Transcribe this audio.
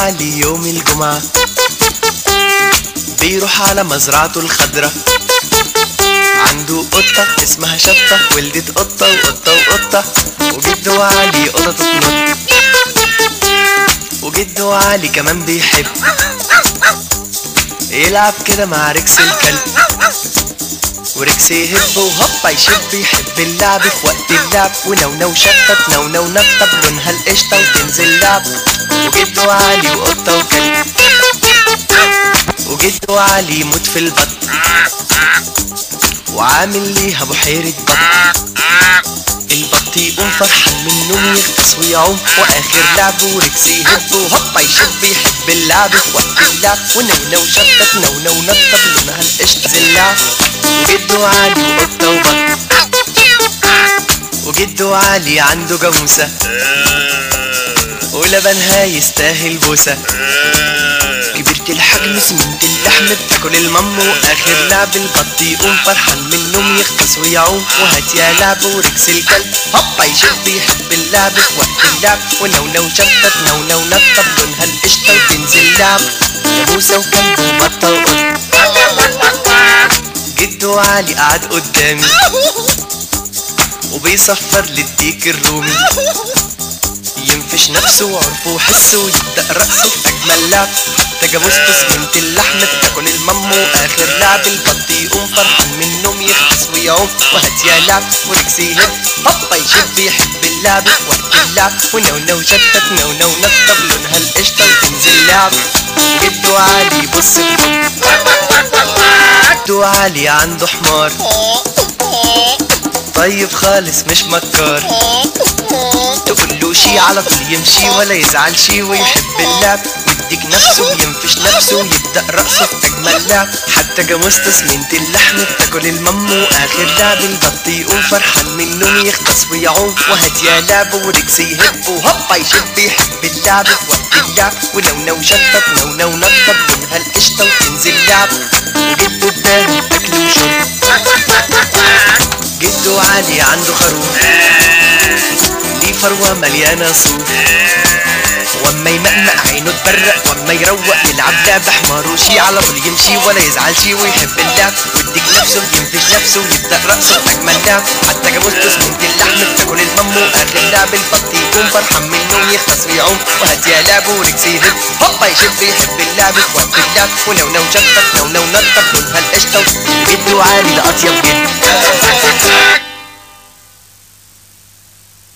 علي يوم الجمعة بيروح على مزرعته الخضرة عنده قطة اسمها شطة ولدت قطة وقطة وقطة وجده علي قطة تنط وجده علي كمان بيحب يلعب كده مع ركس الكلب وركس يهب وهوبا يشب يحب اللعب في وقت اللعب ونونو شطة نونو نطة بلونها القشطة وتنزل لعب وجده علي وقطة وكلب وجده علي يموت في البط وعامل ليها بحيرة بط البط يقوم فرحان من النوم يغطس ويعوم واخر لعب وركس يهب وهوبا يشب يحب اللعب في وقت اللعب ونونو شطة نونو نطة بلونها القشطة زلعب وجده علي وقطة وبط وجده علي عنده جاموسة ولبنها يستاهل بوسة كبرت الحجم سمنت اللحم بتاكل المم واخر لعب البط يقوم فرحان من النوم يغطس ويعوم وهات يا لعب وركس الكلب هوبا يشب يحب اللعب في وقت اللعب ونونو شطة نونو نطة بلونها القشطة وتنزل لعب جاموسة وكلب وبطة وقط جدو علي قعد قدامي وبيصفر للديك الرومي ينفش نفسه وعرفه وحسه ويبدأ رقصه في أجمل لعب حتى جاموسته سمنت اللحم بتاكل المم وآخر لعب البط يقوم فرحان من النوم يغطس ويعوم وهات يا لعب وركس يهب هوبا يشب يحب اللعب في وقت اللعب ونونو شتت نونو نطة بلونها القشطة وتنزل لعب جدو علي بص جدو علي عنده حمار طيب خالص مش مكار تقول له شي على طول يمشي ولا يزعل شي ويحب اللعب يديك نفسه وينفش نفسه ويبدأ رقصه في أجمل لعب حتى جاموسته سمنت اللحم بتاكل المم وآخر لعب البط يقوم فرحان من النوم يغطس ويعوم وهات يا لعب وركس يهب وهوبا يشب يحب اللعب في وقت اللعب ونونو شطط نونو نطة بلونها القشطة وتنزل لعب وجده اداني أكل وشرب جدو علي عنده خروف ليه فروة مليانة صوف واما يمقمق عينه تبرق واما يروق يلعب لعب حمار وشي على طول يمشي ولا يزعل شي ويحب اللعب ويديك نفسه ينفش نفسه ويبدا رقصه في اجمل لعب حتى جاموسته سمنت اللحم بتاكل المم واخر لعب البط يكون فرحان من النوم يغطس ويعوم وهات يا لعب وركس يهب هوبا يشب يحب اللعب في وقت اللعب ونونو شطط نونو نطة بلونها القشطة جدو عالي ده اطيب جد